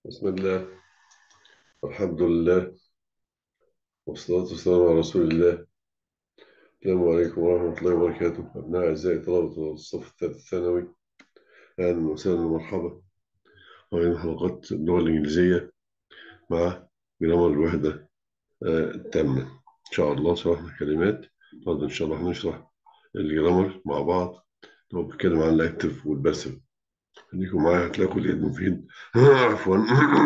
بسم الله الحمد لله والصلاة والسلام على رسول الله السلام عليكم ورحمة الله وبركاته أبناء أعزائي طلبة الصف الثالث الثانوي أهلا وسهلا ومرحبا وإن حلقات اللغة الإنجليزية مع جرامر الوحدة آه، التامة إن شاء الله شرحنا كلمات بعد إن شاء الله هنشرح الجرامر مع بعض لو بنتكلم عن الأكتف والباسف خليكم معايا هتلاقوا الإيد مفيد عفوا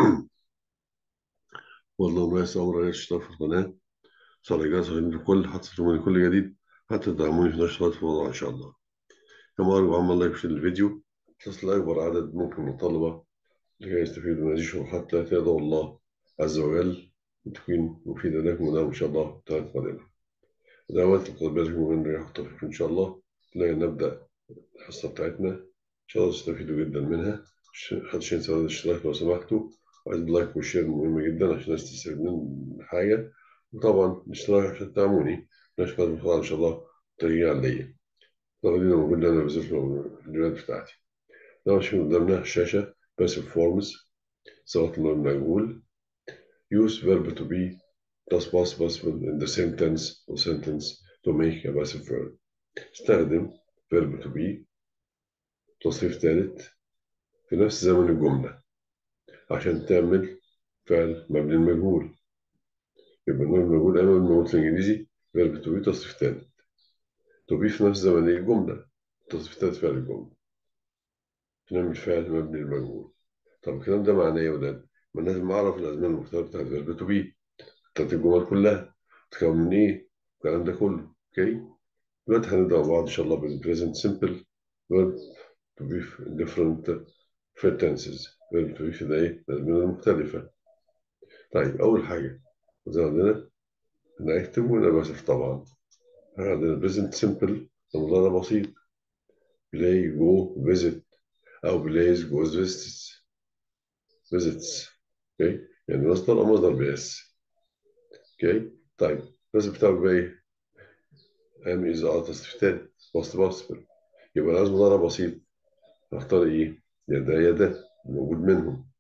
والله ما يسأل أمر الاشتراك في القناة صار جاهز في كل حتى من كل جديد حتى تدعموني في نشرات في الموضوع إن شاء الله كما أرجو عمل لايك في الفيديو تصل لأكبر عدد ممكن من الطلبة لكي يستفيدوا من هذه الشروحات التي يدعو الله عز وجل وتكون مفيدة لكم ولهم إن شاء الله تعالى قادمة دعوات لقبلكم من رياح التوفيق إن شاء الله لا نبدأ الحصة بتاعتنا إن شاء الله تستفيدوا جدا منها محدش ينسى الاشتراك لو سمحتوا وعايز اللايك والشير مهم جدا عشان الناس تستفيد من حاجة وطبعا الاشتراك عشان تدعموني نشكر المقطع إن شاء الله ترجع ليا تقدرين موجود أنا بزيت الفيديوهات بتاعتي ده شوف قدامنا الشاشة passive forms صيغة المجهول use verb to be plus past participle in the same tense or sentence to make a passive verb استخدم verb to be تصريف ثالث في نفس زمن الجملة عشان تعمل فعل مبني المجهول يبقى المبني المجهول أمام المجهول في الإنجليزي verb to be تصريف ثالث to be في نفس زمن الجملة تصريف ثالث فعل الجملة نعمل فعل مبني المجهول طب الكلام ده معناه إيه يا ولاد؟ ما لازم أعرف الأزمان المختلفة بتاعت verb to be بتاعت الجمل كلها تتكون من إيه؟ الكلام ده كله أوكي؟ دلوقتي هنبدأ مع بعض إن شاء الله بال present simple verb to be different tenses verb to be في ده إيه؟ الأزمنة المختلفة طيب أول حاجة زي عندنا هنكتب وهنا باسف طبعا عندنا present simple المضارع بسيط play go visit أو plays goes visits visits أوكي يعني مصدر أو مصدر بإس أوكي طيب الباسف بتاعه بقى إيه؟ am is are تصريف تاني past participle يبقى لازم مضارع بسيط نختار إيه؟ يا ده يا ده موجود منهم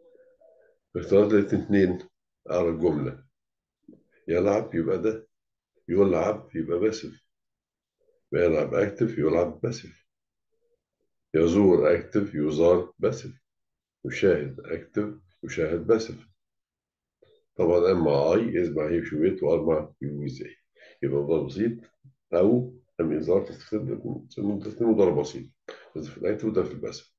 اخترت الاثنين أقرا الجملة يلعب يبقى ده يلعب يبقى باسف يلعب أكتف يلعب باسف يزور أكتف يزار باسف يشاهد أكتف يشاهد باسف طبعا أما أي يسمع هي في بيت وأربع يوزي يبقى مضارب بسيط أو أم إنذار تستخدم مضارب بسيط بس في الأكتف وده في الباسف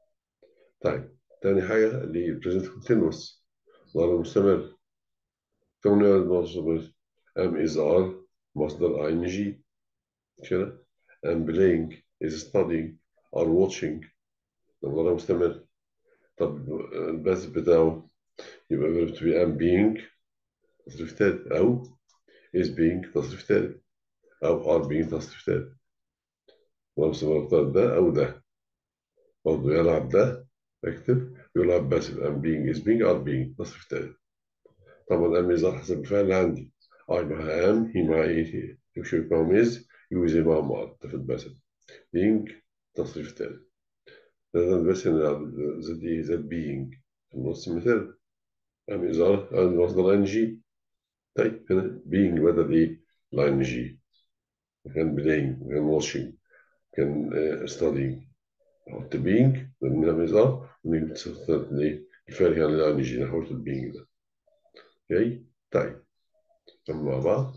طيب تاني حاجة اللي هي present continuous مضارب مستمر كون مستمر أم is are مصدر ing كده am playing is studying are watching ده مضارب مستمر طب الباس بتاعه يبقى verb to be am being تصريف تالت أو is being تصريف تالت أو are being تصريف تالت مضارب مستمر اختار ده أو ده برضه يلعب ده اكتب يلعب باسف am being is being are being تصريف تالت طبعا am is حسب الفعل اللي عندي I مع am he مع ايه يمشي معهم is يوز معهم are ده في الباسف being تصريف تالت لازم بس ان زد ايه زد being في النص مثال am is are مصدر ing طيب هنا being بدل ايه ال ing كان playing كان watching كان studying حط being من am is are ونجيب الفعل كان ال ing نحط البينج ده اوكي طيب مع بعض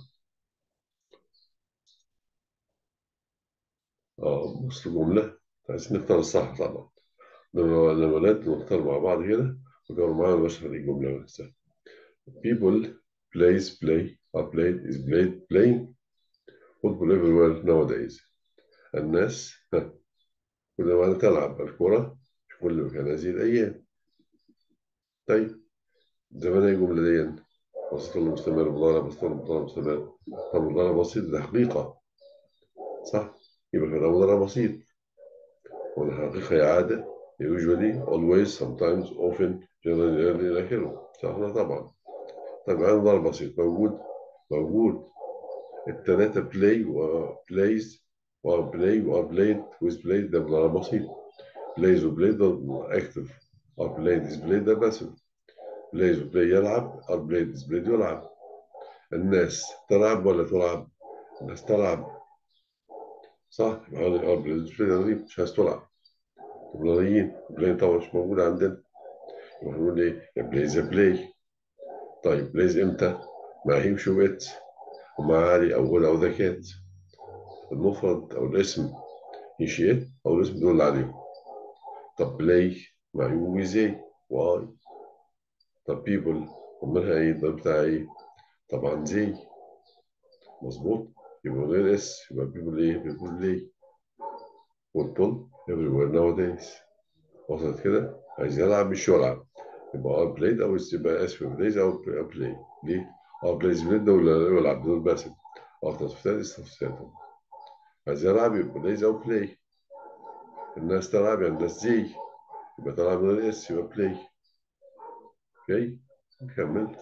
اه بص الجملة عايزين نختار الصح طبعا لما لما ولاد نختار مع بعض كده وجاوبوا معايا بشرح الجملة نفسها people plays play are played is played playing football everywhere nowadays الناس ها كل ما تلعب الكرة في كل مكان هذه الأيام طيب زمان الجملة دي بسيط ولا مستمر مضارع بسيط ولا مضارع مستمر طب مضارع بسيط ده حقيقة صح يبقى كده مضارع بسيط والحقيقة هي عادة usually always sometimes often generally early إلى آخره صح طبعا طيب عندنا مضارع بسيط موجود موجود التلاتة play و plays و play و played with played ده مضارع بسيط plays و played ده active are playing is played ده باسف plays و play يلعب are played is played يلعب الناس تلعب ولا تلعب الناس تلعب صح يبقى هذا are played is played يعني مش عايز تلعب طب رياضيين playing طبعا مش موجود عندنا يبقى هنقول ايه plays a play طيب plays امتى مع هيم شو ات ومع علي أول أو ذكات المفرد أو الاسم يشيت أو الاسم دول عليهم طب بلاي مع يو ويزي واي طب بيبل ومنها ايه ده بتاع ايه طبعا زي مظبوط يبقى غير اس يبقى بيبل ايه بيبل ليه فوتبول everywhere nowadays وصلت كده عايز يلعب مش يلعب يبقى ار بلايد او يبقى اسف بلايز او بلاي ليه؟ ار بلايز بلايد ده ولا يلعب دول باسم ار تصفيات استفسارات عايز يلعب يبقى بلايز او بلاي الناس تلعب يعني الناس زي يبقى تلعب من الاس يبقى بلاي اوكي نكمل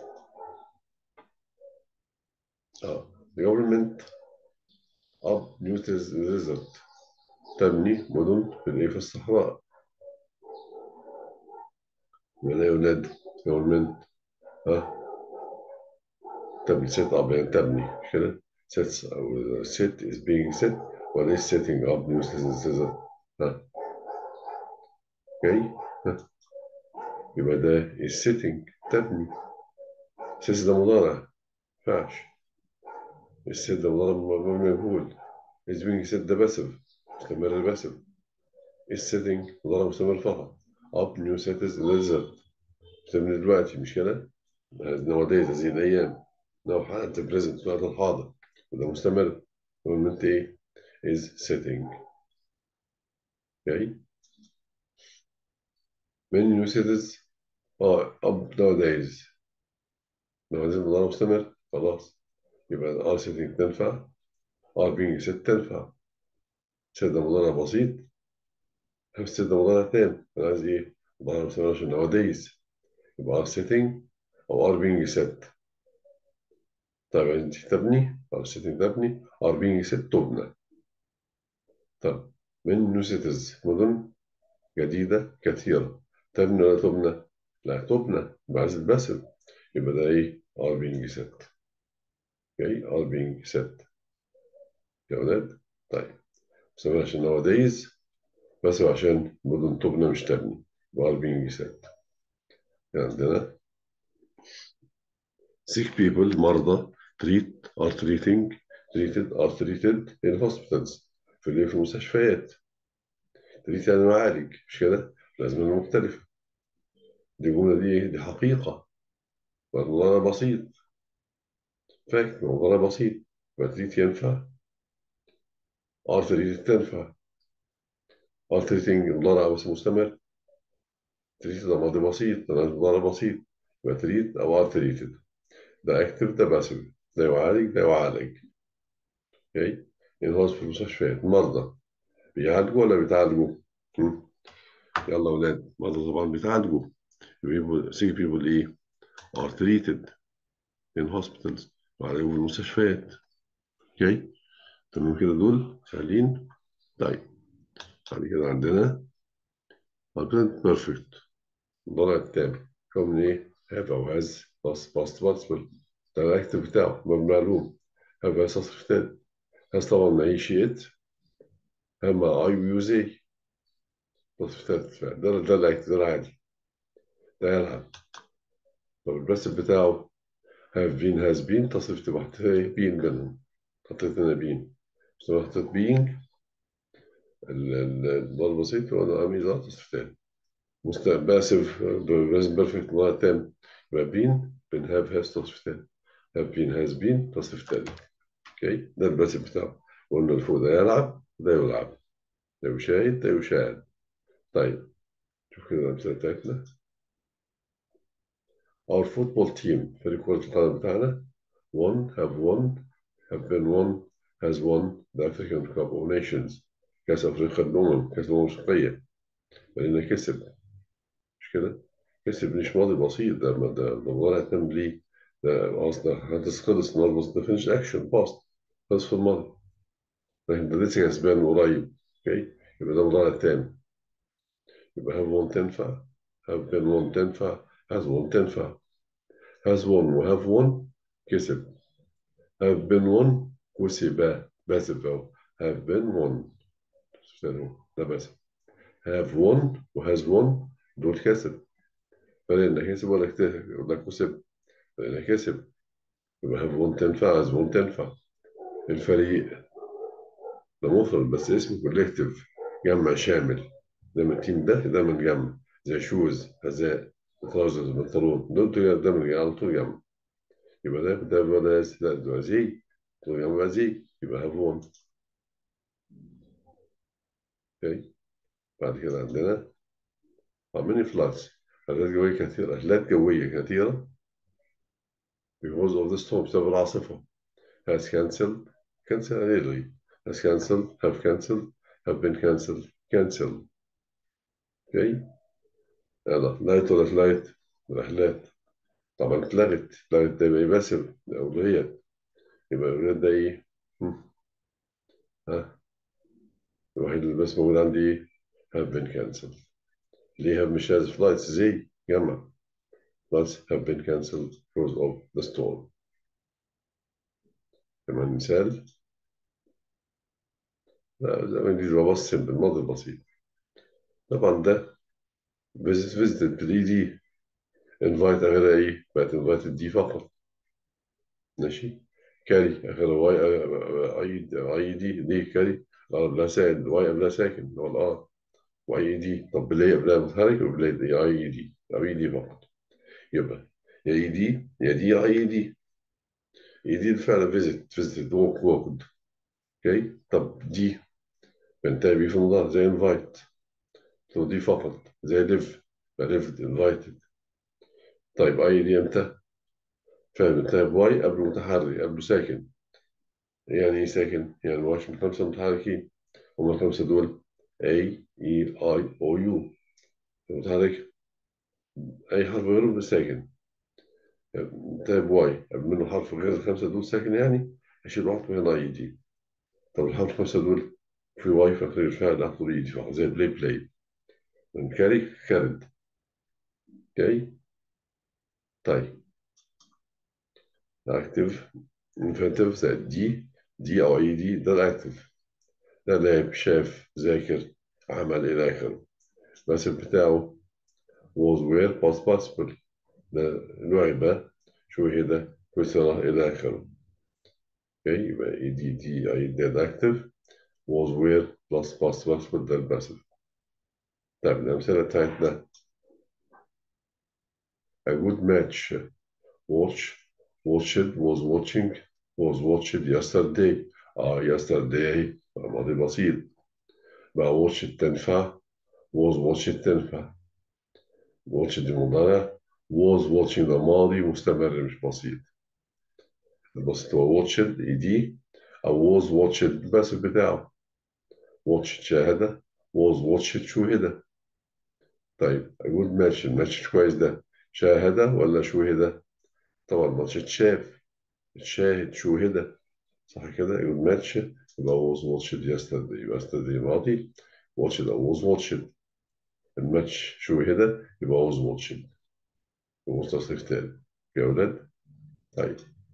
اه government up new desert تبني مدن في الايه في الصحراء ولا يا ولاد government ها تبني set up يعني تبني مش كده sets أو set is being set ولا is setting up new desert ها اوكي ها يبقى ده is sitting تبني سيس ده مضارع ما ينفعش السيت ده مضارع مجهول is being set ده باسف مستمر باسف is sitting مضارع مستمر فقط up new set is result مستمر دلوقتي مش كده nowadays هذه الأيام لو حققت present في الوقت الحاضر وده مستمر والمنت إيه is sitting okay many new cities اه up nowadays nowadays مضارع مستمر خلاص يبقى are sitting تنفع are being set تنفع set ده مضارع بسيط set ده مضارع تام أنا عايز إيه؟ مضارع مستمر عشان nowadays يبقى are sitting أو are being set طيب أنت تبني are sitting تبني are being set تبنى طب من new cities مدن جديدة كثيرة تبنى ولا تبنى؟ لا تبنى بعد الباسل يبقى ده إيه؟ are being set okay are being set يا ولاد طيب مستمر عشان nowadays بس عشان مدن تبنى مش تبني are being set عندنا sick people مرضى treat are treating treated are treated in hospitals في اللي في المستشفيات treat يعني معالج مش كده لازم مختلفة دي جملة دي دي حقيقة والله بسيط فاكت موضوع بسيط فتريت ينفع ار تريت تنفع ار تريتنج مضارع بس مستمر تريت ده ماضي بسيط ده مضارع بسيط يبقى تريت او ار تريتد ده اكتف ده باسف ده يعالج ده يعالج اوكي ينهض في المستشفيات مرضى بيعالجوا ولا بيتعالجوا؟ يلا اولاد مرضى طبعا بيتعالجوا people sick people ايه؟ are treated in hospitals وعالجوا في المستشفيات اوكي تمام كده دول سهلين طيب بعد كده عندنا present perfect المضارع التام هو من ايه؟ have او has plus past participle ده الاكتف بتاعه معلوم have has تصريف تاني has طبعا معيشيت have مع I و زي تصريف تالت ده ده الاكتف ده العادي ده يلعب طب الباسف بتاعه have been has been تصريف تبقى حطيت been بينهم حطيت هنا been مش لو حطيت being الضرب البسيط وانا امي ذات تصريف تاني باسف بريزن بيرفكت مضارع تام يبقى بين بين هاف هاز تصريف تاني هاف بين هاز بين تصريف تاني اوكي ده الباسف بتاعه قلنا اللي فوق ده يلعب ده يلعب ده يشاهد ده يشاهد طيب شوف كده الامثله بتاعتنا Our football team فريق كرة القدم بتاعنا won have won have been won has won the African Cup of Nations كأس أفريقيا الأمم كأس الأمم الأفريقية لأنه كسب مش كده؟ كسب مش ماضي بسيط ده ده ده مضارع تم ليه؟ ده قصد حدث خلص الماضي بس ده فينش أكشن باست خلص في الماضي لكن ده لسه كسبان قريب اوكي يبقى ده مضارع تاني يبقى have won تنفع have been won تنفع has won تنفع has won و have won كسب have been won كسب باسف أو have been won ده باسف have won و has won دول كسب فلان كسب ولا كسب ولا كسب فلان كسب يبقى have won تنفع has won تنفع الفريق ده مفرد بس اسمه كولكتيف جمع شامل ده من التيم ده ده من جمع زي شوز حذاء تراوزرز بنطلون دول ده من على طول جمع يبقى ده ده ده ده ده زي طول جمع زي يبقى have won اوكي بعد كده عندنا many floods أهلات جوية كثيرة أهلات جوية كثيرة because of the storm بسبب العاصفة has cancelled cancel early has cancelled have cancelled have been cancelled cancelled اوكي يلا لايت ولا فلايت رحلات طبعا اتلغت اتلغت ده يبقى باسف أولوية يبقى الأولوية ده إيه؟ ها الوحيد اللي بس موجود عندي إيه؟ have been cancelled ليه have مش has flights زي جمع flights have been cancelled because of the storm كمان مثال لا زي ما نجي ببص بالماضي البسيط طبعا ده visit visited دي دي invite آخرها إيه؟ بقت invited دي فقط ماشي كاري آخرها واي أي أي دي دي كاري قبلها ساكن واي قبلها ساكن هو الآر واي دي طب بلاي قبلها متحرك وبلاي دي اي دي اي دي فقط يبقى يا اي دي يا دي يا اي دي اي دي الفعل فيزيت فيزيت ووك ووكد اوكي طب دي بنتهي بيه في المضارع زي انفايت طب دي فقط زي ليف ليفد انفايتد طيب اي دي امتى؟ فعل بنتهي بواي قبله متحرك قبله ساكن يعني ايه ساكن؟ يعني واش من خمسه متحركين هما الخمسه دول A E I O U متحرك أي حرف غيره بالساكن تاب واي منه حرف غير الخمسة دول ساكن يعني أشيل حرف هنا أي دي طب الحرف الخمسة دول في واي في آخر الفعل أحط إي دي زي بلاي بلاي من كاري كارد أوكي طيب أكتف انفنتيف زائد دي دي أو أي دي ده الأكتف ده لعب شاف ذاكر عمل إلى آخره بس بتاعه was where past participle ده لعب شوهد كسر إلى آخره اوكي يبقى اي دي دي اي ديد اكتف was where plus past participle ده الباسف طيب الأمثلة بتاعتنا a good match watch watched was watching was watched yesterday اه yesterday ماضي بسيط بقى watched تنفع was watched تنفع watched دي مضارع was watching ده ماضي مستمر مش بسيط البسيط هو watched اي دي او was watched الباسف بتاعه watched شاهد was watched شوهد طيب a good match الماتش كويس ده شاهد ولا شوهد طبعا الماتش اتشاف اتشاهد شوهد صح كده a good match يبقى was watched yesterday yesterday ماضي watched أو was watched الماتش شوهد يبقى was watched ومستصرف تاني يا أولاد طيب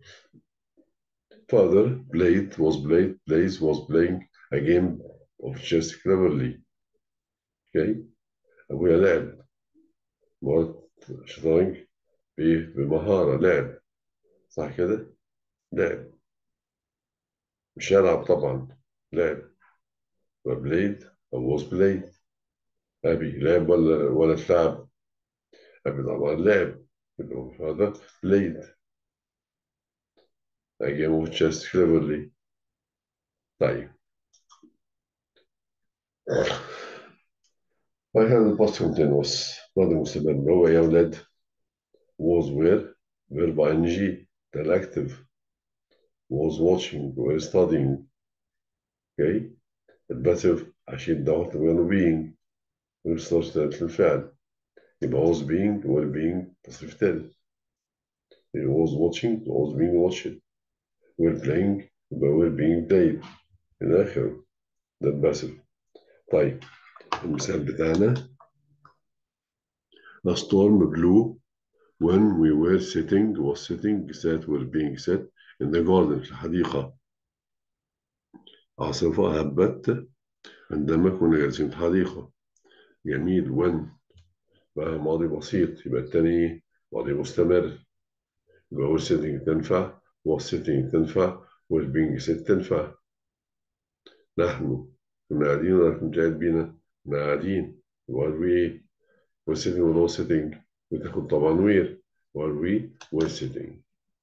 father played was played plays was playing a game of chess cleverly okay أبويا لعب مباراة شطرنج بإيه بمهارة لعب صح كده لعب مش يلعب طبعا لعب وبلايد أو was played أبي لعب ولا ولا اتلعب أبي طبعا لعب هذا played a game of chess cleverly طيب وهذا الباست continuous ماضي مستمر هو يا أولاد was were verb ing ده الأكتف was watching were studying okay الباسف عشان ضغط غير being ونسترش ثالث الفعل يبقى was being were being تصريف ثالث was watching was being watched were playing يبقى were being played إلى آخره ده الباسف طيب المثال بتاعنا A storm blew when we were sitting was sitting sat were being sat in the garden في الحديقة عاصفة هبت عندما كنا جالسين في الحديقة جميل when بقى ماضي بسيط يبقى التاني ماضي مستمر يبقى was sitting تنفع was sitting تنفع was being sit تنفع نحن كنا قاعدين ولا كنت قاعد بينا كنا قاعدين were we was sitting ولا was sitting بتاخد طبعا where were we were sitting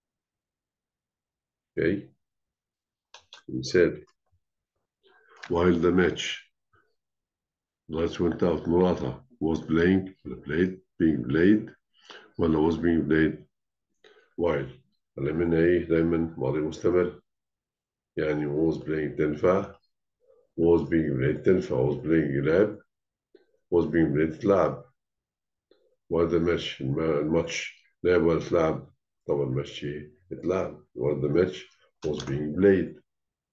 okay مثال while the match lights went out مراتها was playing played being played ولا was being played while على منها ايه دايما ماضي مستمر يعني was playing تنفع was being played تنفع was playing يلعب was being played تلعب while the match الماتش لعب ولا تلعب طبعا الماتش اتلعب while the match was being played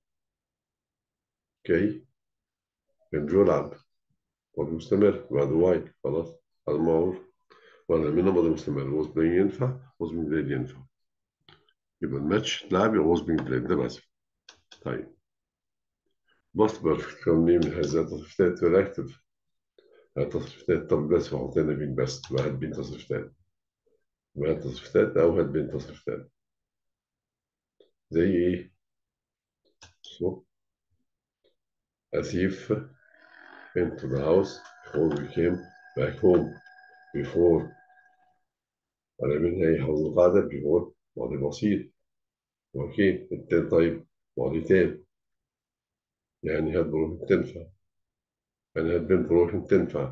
اوكي كان بيلعب ماضي مستمر بعد واي خلاص هذا معروف ولا منه ماضي مستمر was being ينفع was being played ينفع يبقى الماتش اتلعب يبقى was being played ده بس طيب past perfect كم نيم هذا تصريفات ولا اكتب تصريفات طب بس وحطينا بين بس واحد بين تصريفات واحد تصريفات او هات بين تصريفات زي ايه؟ so a thief into the house before we came back home before على منها ايه حفظ القاعدة before ماضي بسيط اوكي التاني طيب ماضي تاني يعني هاد بروح تنفع يعني هاد بنت بروح تنفع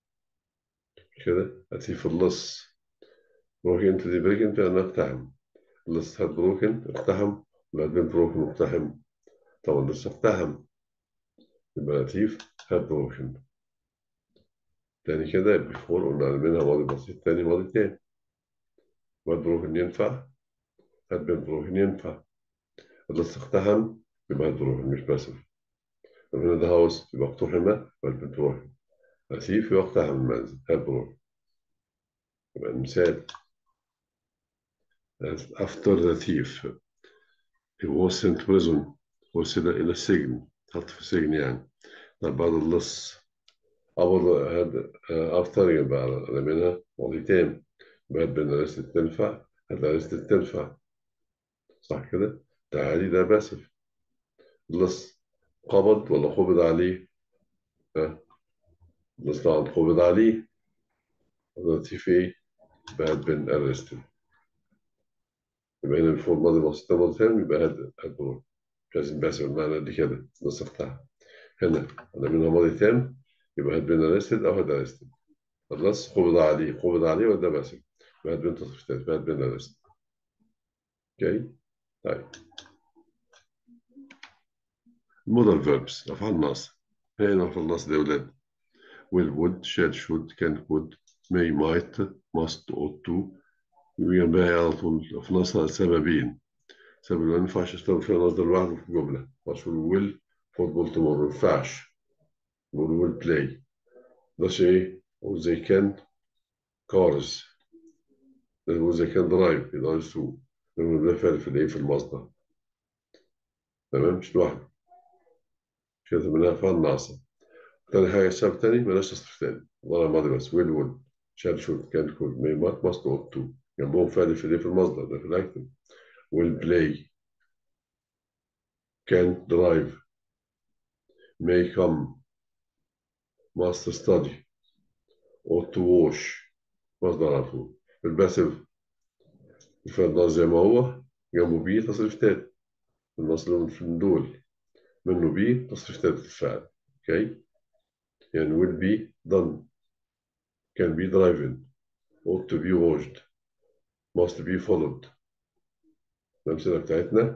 كده هاتي في اللص بروح انت دي بريك انت انا اقتحم اللص هاد بروكن اقتحم وهاد بنت بروكن اقتحم طبعا لسه اقتحم يبقى لطيف هاد بروكن تاني كده بيفور قلنا منها ماضي بسيط تاني ماضي تاني وهاد بروكن ينفع هاد بنت بروكن ينفع اللص اقتحم يبقى هاد بروكن مش باسف هنا ده هاوس يبقى اقتحم والبنت بروكن لطيف يبقى اقتحم المنزل هاد بروكن يبقى المثال after the thief he was sent to prison وصل إلى السجن حط في السجن يعني طب بعد اللص قبض هاد after يبقى على منها ماضي تام بعد بين أرست تنفع هاد أرست تنفع صح كده؟ ده عادي ده باسف اللص قبض ولا قبض عليه؟ ها؟ اللص طبعا قبض عليه دلوقتي في إيه؟ بعد بين أرست يبقى هنا الفور ماضي بسيط ماضي تام يبقى هاد هاد مش لازم بس المعنى دي كده نسختها هنا أنا منها ماضي تام يبقى هاد بين أرستد أو هاد أرستد خلاص قبض عليه قبض عليه وده بس يبقى هاد بين تصريفات يبقى هاد بين أرستد اوكي طيب modal verbs أفعال ناصب هنا أفعال ناصب يا أولاد will would shall should can could may might must ought to وينبغي على طول في نصها سببين سبب ما ينفعش اشتغل فيها مصدر لوحده في جملة مش ويل فوتبول تمر ما ينفعش نقول ويل بلاي ده شيء وزي كان كارز وزي كان درايف يقدر يسوق ده فعل في الايه في المصدر تمام مش لوحده كده منها فعل ناقصة تاني حاجة السبب تاني ملاش تصريف تاني والله الماضي بس ويل ويل شال شوت كان كود مي مات ماست اوت تو جنبهم فعل في في المصدر ده في الاكتف will play can drive may come must study ought to wash مصدر على طول الباسف الفعل زي ما هو جنبه بيه تصريف تاني المصدر من دول منه بيه تصريف تالت الفعل اوكي يعني will be done can be driven ought to be washed must be followed الأمثلة بتاعتنا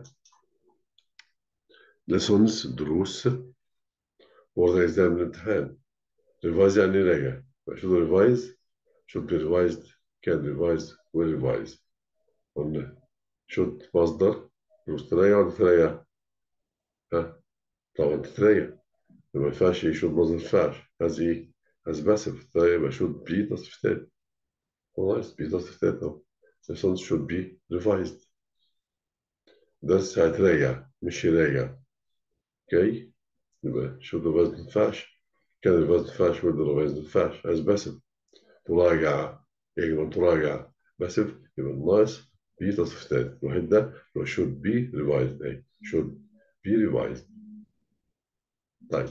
lessons دروس وضع إزاي من الامتحان revise يعني راجع should revise should be revised can revise will revise قلنا should مصدر دروس تريح ولا تريح؟ ها طبعا تتريح ما ينفعش should مصدر ما ينفعش هذه هذا باسف تريح يبقى should be تصريف تاني خلاص بي تصريف تالت أهو lessons should be revised درس هيتراجع مش يراجع اوكي يبقى should revise ما ينفعش كان revise ما ينفعش would revise ما ينفعش as passive تراجع يجب أن تراجع passive يبقى الناقص بي تصريف تالت الوحيد ده يبقى should be revised أي should be revised طيب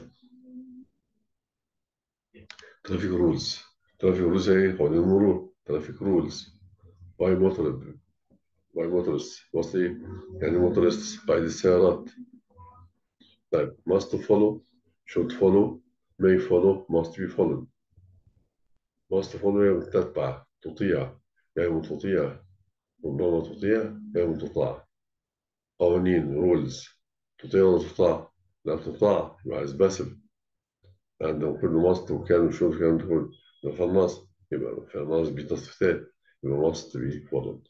ترافيك رولز ترافيك رولز ايه قوانين المرور ترافيك رولز باي موتور باي موتورست وصل ايه يعني موتورست قائد السيارات طيب must follow should follow may follow must be followed must follow يعني تتبع تطيع يعني تطيع ربما تطيع يعني تطاع قوانين رولز تطيع ولا تطاع لا تطاع يبقى عايز باسف عندهم كل ماست وكان وشوف كان كله يبقى في النص يبقى في النص بتصفيتات يبقى ماست بي followed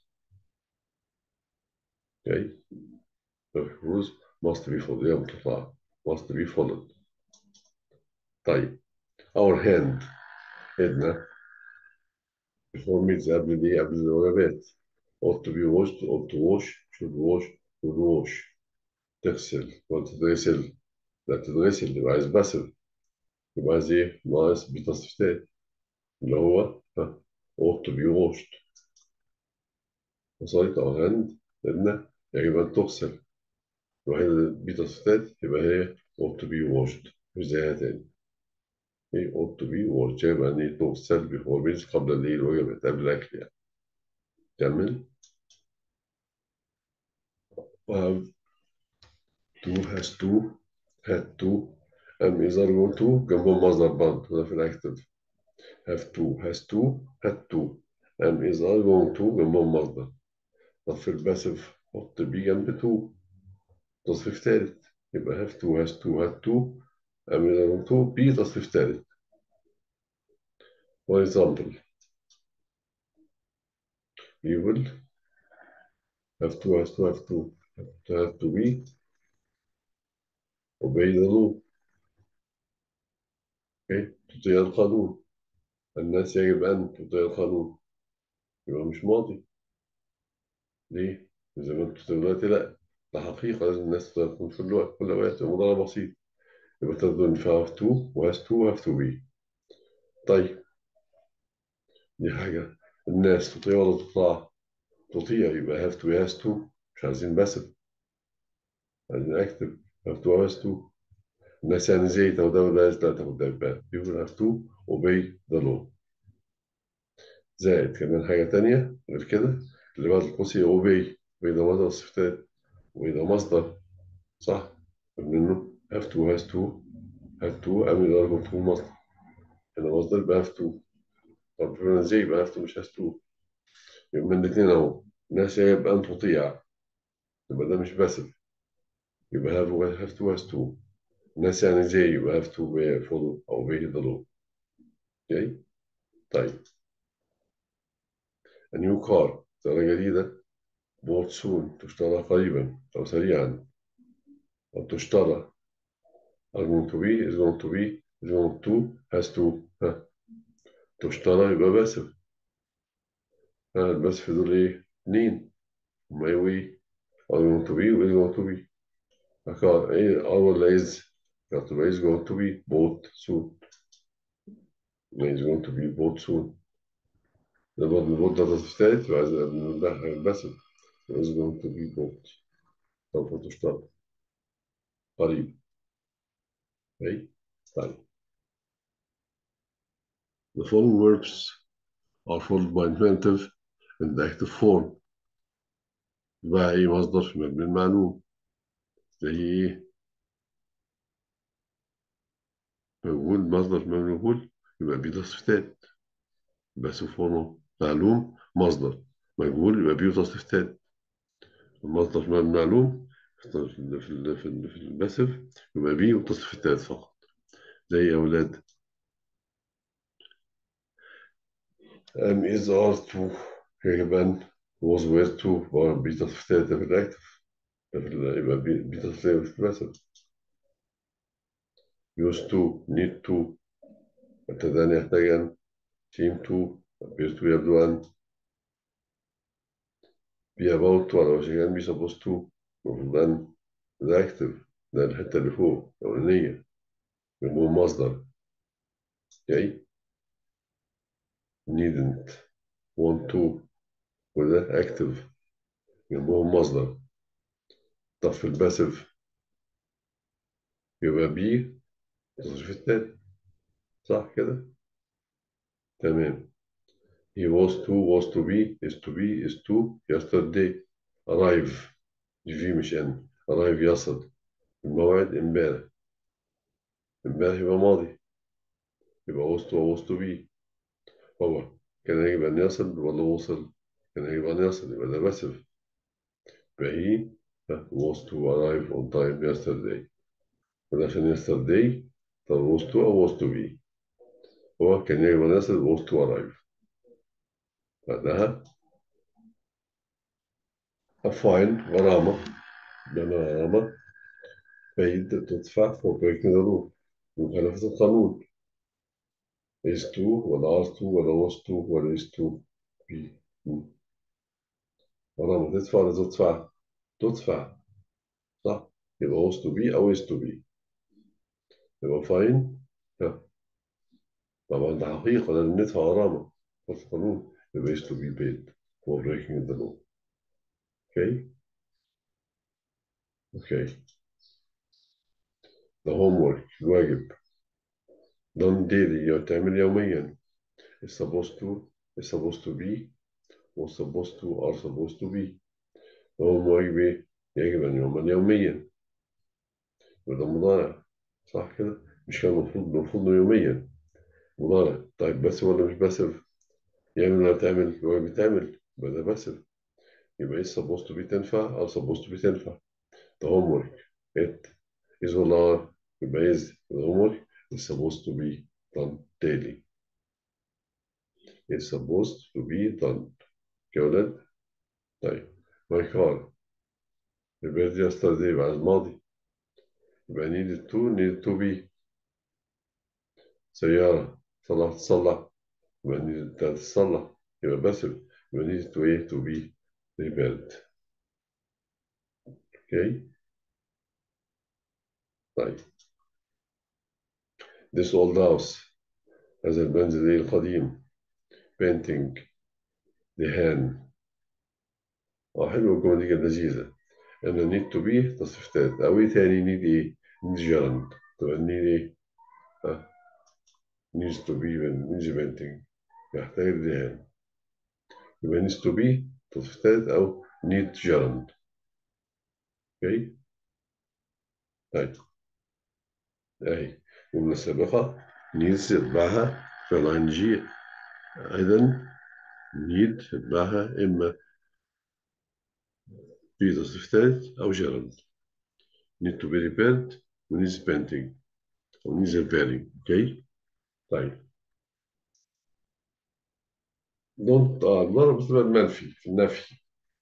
okay the rules must be followed يبقى تطاع must be followed طيب our hand ايدنا before meals قبل دي قبل الوجبات ought to be washed ought to wash should wash should wash تغسل ولا تتغسل لا تتغسل يبقى عايز باسف يبقى عايز ايه ناقص بتصفيتات اللي هو ها ought to be washed وصلت our hand ايدنا يجب ان تغسل الوحيدة اللي بتصفيتات يبقى هي ought to be washed مش زيها تاني هي ought to be washed يبقى ان هي تغسل before meals قبل الايه الوجبات قبل الاكل يعني كمل have to has to had to am is are going to جنبهم مصدر برضه ده في الاكتف have to has to had to am is are going to جنبهم مصدر طب في الباسف حط بي جنب to تصريف تالت يبقى have to has to had to am is are going to بي تصريف تالت for example we will have to has to have to have to, have to be obey the law okay تطيع القانون الناس يجب أن تطيع القانون يبقى مش ماضي ليه؟ زي ما انتوا دلوقتي لا ده حقيقة لازم الناس تطيع القانون في الوقت كل وقت مضارع بسيط يبقى تقدر نفع have to و has to have to be طيب دي حاجة الناس تطيع ولا تطاع؟ تطيع يبقى have to has to مش عايزين باسف عايزين اكتب have to has to الناس يعني زي ده وده لا تاخد ده يبقى people have to obey the law زائد كمان حاجة تانية غير كده اللي بعد القوسية obey وإذا مصدر صفتات وإذا مصدر صح منه have to has to have to أم إذا رجل to مصدر هنا مصدر يبقى have to طب هنا زي يبقى have to مش has to يبقى من الاتنين أهو الناس يبقى أن تطيع يبقى ده مش باسف يبقى have have to has to الناس يعني زي يبقى have to follow أو obey the law اوكي طيب a new car سيارة جديدة bought soon تشترى قريبا أو سريعا أو تشترى are going to be is going to be is going to has to ها تشترى يبقى باسف ها الباسف دول إيه؟ اتنين هما إيه are going to be و is going to be car إيه are ولا is got to be is going to be bought soon is going to be bought soon ده برضه bought ده تصريف تالت وعايز باسف is going to be bought سوف تشترى قريب أي طيب The following verbs are followed by infinitive in the active form بقى أي مصدر مبني المعلوم زي إيه؟ موجود مصدر مبني مجهول يبقى بيه تصريفتات يبقى سوفونه معلوم مصدر مجهول يبقى بيه تصريفتات المصدر مبني معلوم في ال في ال في, ال في الباسف يبقى بيه وتصريفتات فقط زي أولاد am is are to يجب أن was were to بيه تصريفتات ده في الأكتف يبقى بيه تصريفتات في الباسف used to need to ابتدأنا يحتاج أن seem to appears to يبدو أن be about to ولا can be supposed to المفروض أن ده active ده الحتة اللي فوق الأولانية يبقى مصدر okay needn't want to وده active جنبهم مصدر طب في الباسف يبقى بي التصريف التاني صح كده تمام he was to was to be is to be is to yesterday arrive دي في مش ان arrive يصل الموعد امبارح امبارح يبقى ماضي يبقى was to was to be هو كان يجب أن يصل ولا وصل كان يجب أن يصل يبقى ده باسف يبقى he was to arrive on time yesterday وده عشان yesterday طب was to أو was to be هو كان يجب أن يصل was to arrive بعدها الفاين غرامة بما غرامة paid تدفع for breaking the rule مخالفة القانون is to ولا are to ولا was to ولا is to be غرامة تدفع ولا تدفع تدفع صح يبقى was to be أو is to be يبقى فاين طبعا ده حقيقة لازم ندفع غرامة في القانون يبقى is to be paid for breaking the law okay okay the homework الواجب done daily تعمل يوميا is supposed to is supposed to be was supposed to are supposed to be هو واجب يجب أن يعمل يوميا وده مضارع صح كده مش كان المفروض المفروض يوميا مضارع طيب بس ولا مش باسف يعمل ولا تعمل هو بتعمل يبقى ده باسف يبقى is supposed to be تنفع أو supposed to be تنفع the homework it is ولا are يبقى is the homework is supposed to be done daily is supposed to be done يا ولاد طيب my car repaired yesterday يبقى الماضي يبقى needed to needed to be سيارة صلح تصلح يبقى needed تتصلح يبقى باسف يبقى needed to ايه to be repaired اوكي طيب this old house هذا المنزل القديم painting دهان اه حلوة الجملة دي كانت لذيذة إن need to be تصريفات أو إيه تاني need إيه need gerund تبقى need إيه ها needs to be needs painting يحتاج دهان يبقى needs to be تصريفات أو need gerund أوكي طيب أهي الجملة السابقة needs يتبعها فعل ing أيضا need يتبعها إما في تصريفات أو gerund need to be repaired و needs painting أو needs repairing أوكي طيب don't آه ضرب بتبقى المنفي في النفي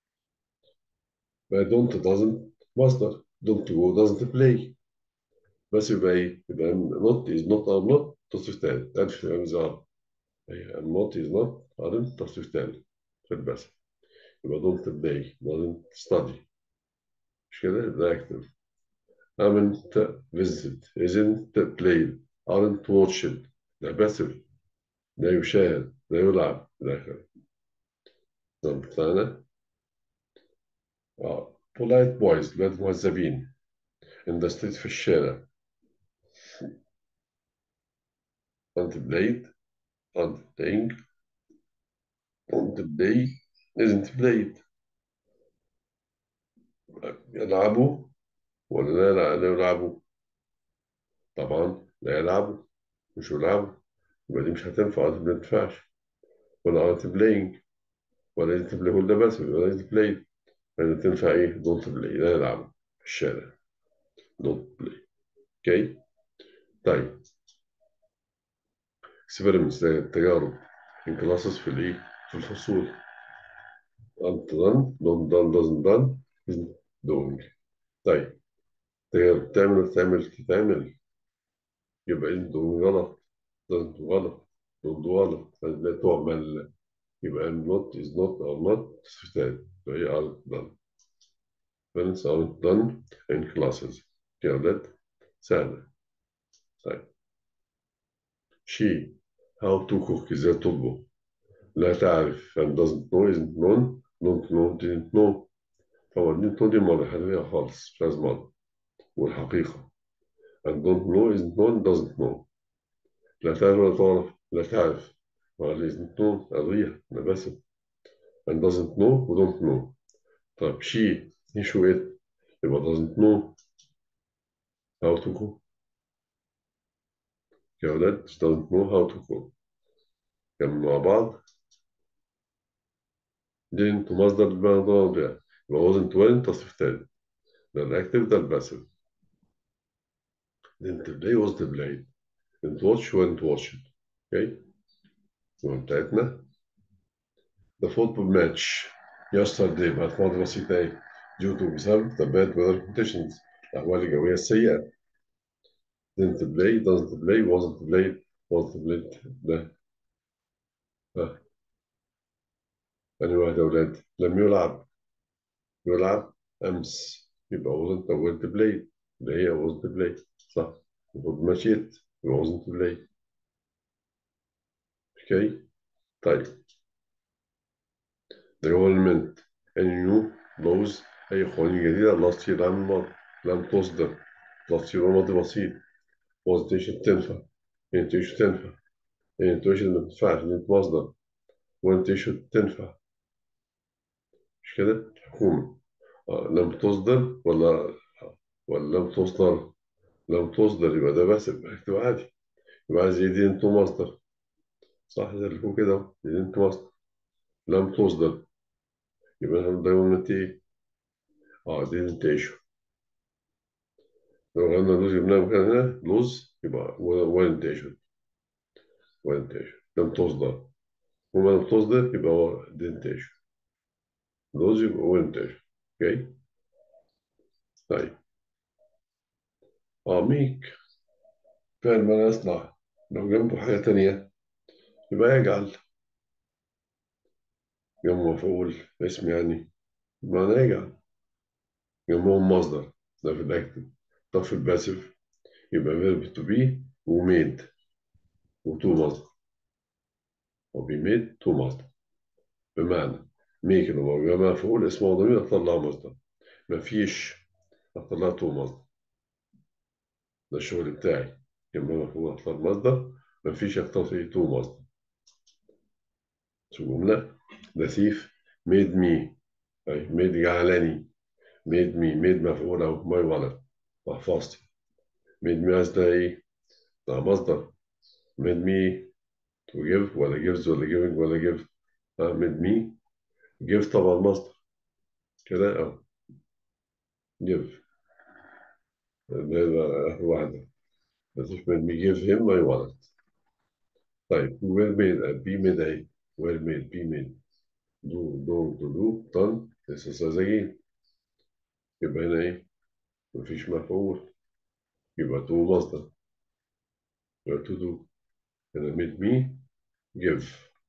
بقى don't doesn't مصدر don't go doesn't play بس يبقى ايه؟ يبقى not is not or not تصريفات ألف انذار not is not aren't تصريفات في البس يبقى don't play doesn't study مش كده؟ ده active haven't visited isn't played aren't watched ده passive ده يشاهد ده يلعب إلى آخره النظام بتاعنا آه. polite boys ولاد مهذبين in the street في الشارع aren't played aren't playing don't play isn't played يلعبوا ولا لا لا يلعبوا طبعا لا يلعبوا مش يلعبوا يبقى دي مش هتنفع ما تنفعش ولا aren't playing ولا isn't playing ده بس ولا isn't played يعني تنفع ايه don't play لا يلعبوا في الشارع don't play اوكي طيب experiments تجارب in classes في الايه في الفصول aren't done don't done doesn't done isn't doing طيب تجارب تعمل تعمل تتعمل يبقى isn't doing غلط doesn't غلط don't غلط لا تعمل يبقى not is not or not تصريف تاني فهي aren't done parents aren't done in classes يا ولاد سهلة طيب she how to cook ازاي تطبخ لا تعرف and doesn't know isn't known don't know didn't know طبعا didn't know دي مرة حالية خالص مش لازم مرة والحقيقة and don't know isn't known doesn't know لا تعرف ولا تعرف لا تعرف ولا isn't known قضية أنا بس and doesn't know و don't know طيب she he شو it يبقى doesn't know how to cook يا ولاد she doesn't know how to cook كانوا مع بعض didn't مصدر الموضوع يبقى wasn't when تصريف تاني ده الأكتف ده الباسف didn't play wasn't played didn't watch wasn't watched اوكي بتاعتنا the football match yesterday بعد ماضي بسيطة ايه due to بسبب the bad weather conditions الأحوال الجوية السيئة didn't play doesn't play wasn't played wasn't played ده ها أنهي واحد يا أولاد لم يلعب يلعب أمس يبقى wasn't أو wasn't played اللي هي wasn't played صح المفروض مشيت يبقى wasn't played اوكي طيب the government and new laws أي قوانين جديدة last year العام الماضي لم تصدر last year الماضي بسيط wasn't تنفع ain't تنفع ain't ما تنفعش ain't مصدر وانت تنفع مش كده الحكومة آه. لم تصدر ولا ولا لم تصدر لم تصدر يبقى ده بس اكتب عادي يبقى عايز يدين انتو مصدر صح زي اللي فوق كده يدين انتو مصدر لم تصدر يبقى دايما ايه اه didn't issue لو غنى لوز جبناه مكان هنا لوز يبقى weren't issued weren't issued لم تصدر وما لم تصدر يبقى هو didn't issue لوز يبقى weren't issued اوكي طيب اه ميك فعل ما يصنع لو جنبه حاجة تانية يبقى يجعل جنبه مفعول اسم يعني معنى يجعل جنبهم مصدر ده في الأكتف طب في الباسف يبقى verb to be وميد وتو مصدر أو be made تو مصدر بمعنى ميك لو يبقى مفعول اسمه ضمير أطلع مصدر مفيش أطلع تو مصدر ده الشغل بتاعي يبقى مفعول أطلع مصدر مفيش أختار فيه تو مصدر شو جملة the thief made me أي made جعلني made me made مفعول أو my ولد محفظتي made me عايز ده إيه؟ ده مصدر made me to give ولا gives ولا giving ولا give ها made me give طبعا مصدر كده أو give ده واحدة بس made me give him my ولد طيب were made be made أهي were made be made do do to do done لسه ساذجين يبقى هنا إيه؟ مفيش مفعول يبقى to مصدر يبقى to do هنا made me give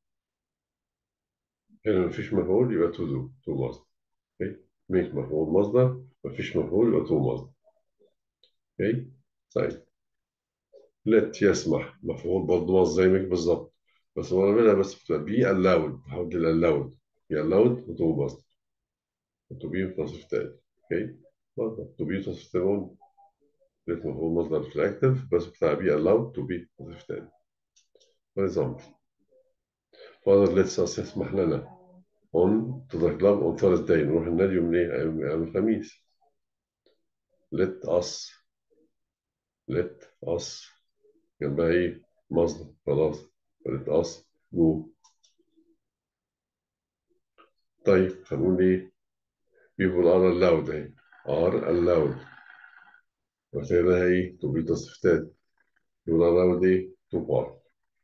هنا مفيش مفعول يبقى to do to مصدر okay make مفعول مصدر مفيش مفعول يبقى to مصدر okay طيب let يسمح مفعول برضه مصدر زي make بالظبط بس هو منها بس بتبقى be allowed حاول allowed be allowed و to مصدر to be تصريف تاني okay برضه to be تصريف تاني let مفعول مصدر في الأكتف بس بتاع be allowed to be تصريف تاني for example Father lets us يسمح لنا on to the club on Thursday نروح النادي يوم ايه؟ يوم الخميس let us let us جنبها ايه؟ مصدر خلاص let us go طيب هنقول ايه؟ people are allowed اهي are allowed وتلاقيها ايه؟ to be تصريفتات people are allowed ايه؟ to park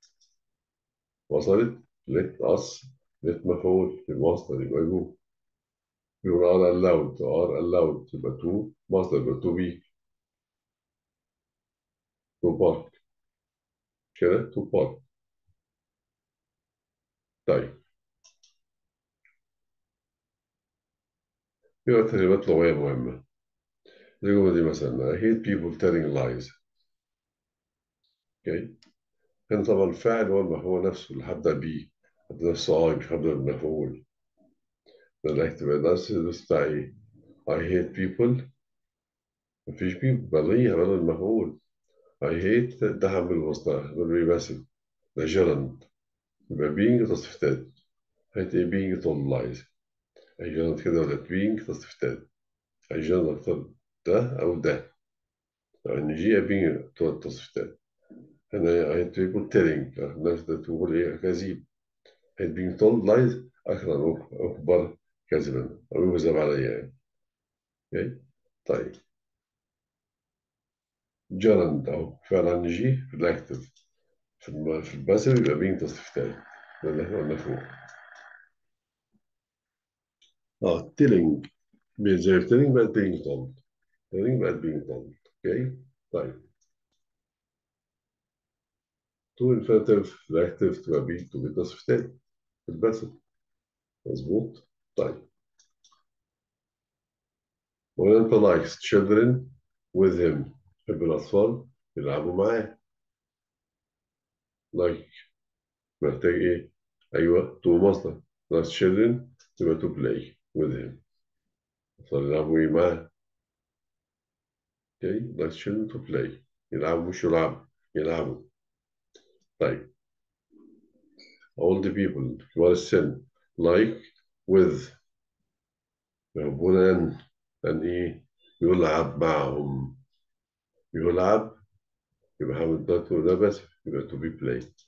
وصلت؟ let us let مفعول المصدر يبقى جو people are allowed are allowed يبقى to مصدر يبقى to be to park كده to park طيب في تدريبات لغوية مهمة الجملة دي مثلا I hate people telling lies اوكي هنا طبعا الفاعل هو هو نفسه اللي هبدأ بيه هبدأ نفسه I مش هبدأ بالمفعول ده اللي هيكتب درس الدرس بتاع ايه I hate people مفيش people بلغيها بدل المفعول I hate ده هعمل مصدر ده باسم ده gerund يبقى being تصريف تالت hate ايه being told lies أي gerund كده ولا being تصريف تالت أي gerund أكتر ده أو ده يعني جي being تصريف تالت هنا I hate people telling الناس ده تقول ايه كذب hate being told lies أكثر أكبر كذبا أو يكذب عليا يعني okay. طيب جرند أو فعل عن جي في الأكتف في الم... في الباسف يبقى بين تصريف تاني ده اللي احنا قلنا فوق اه تيلينج زي تيلينج بقت بينج تولد تيلينج بقت بينج تولد اوكي طيب تو انفينيتيف في الأكتف تبقى بين تو تصريف تاني في الباسف مظبوط طيب when انت likes children with him تحب الأطفال يلعبوا معاه like محتاج إيه؟ أيوه تو مصدر likes children تبقى to play with him الأطفال يلعبوا إيه معاه okay likes children to play يلعبوا مش يلعبوا يلعبوا طيب old people كبار السن like with يحبون أن أن إيه يلعب معهم يلعب يبقى حامل ده ده بس يبقى to be played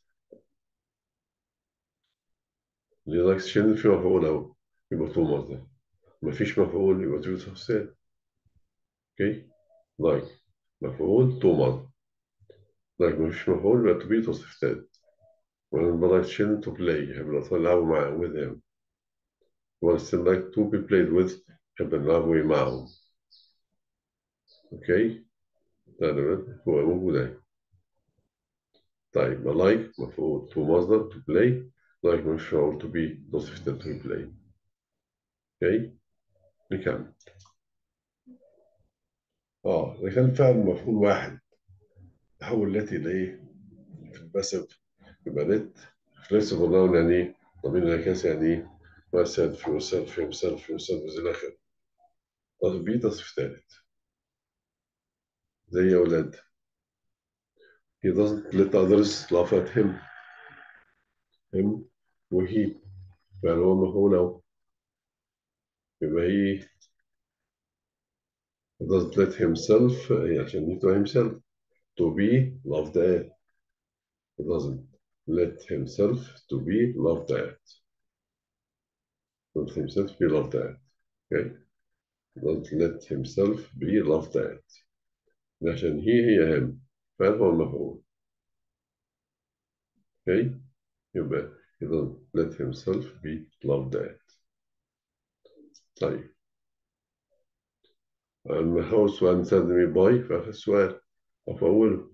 اللي لايكس شن في مفعول أهو يبقى تو مصدر مفيش مفعول يبقى تو تفسير اوكي لايك مفعول تو مصدر لايك مفيش مفعول يبقى to be تصريف تالت وأنا لايك شن to play يحب الأطفال يلعبوا مع with him وأنا still like to be played with يحب نلعبوا معهم اوكي ده هو موجود اهي طيب لايك مفعول تو مصدر to play لايك مش مفعول to be تصريف تالت to play اوكي نكمل اه إذا كان فعل مفعول واحد تحول التي لايه في الباسف يبقى لت ليس برنامج يعني ايه ضمير الانعكاس يعني ايه مثل في مثل في مثل في مثل إلى آخره تصريف بي تصريف تالت زي أولاد he doesn't let others laugh at him him وهي فعل هو مفعول أهو يبقى هي he doesn't let himself هي عشان he to himself to be laughed at he doesn't let himself to be laughed at let himself be laughed at okay he doesn't let himself be laughed at عشان هي هي هم فعل هو المفعول okay يبقى he doesn't let himself be laughed at طيب المحاور سؤال نستخدم باي في آخر السؤال أو في أوله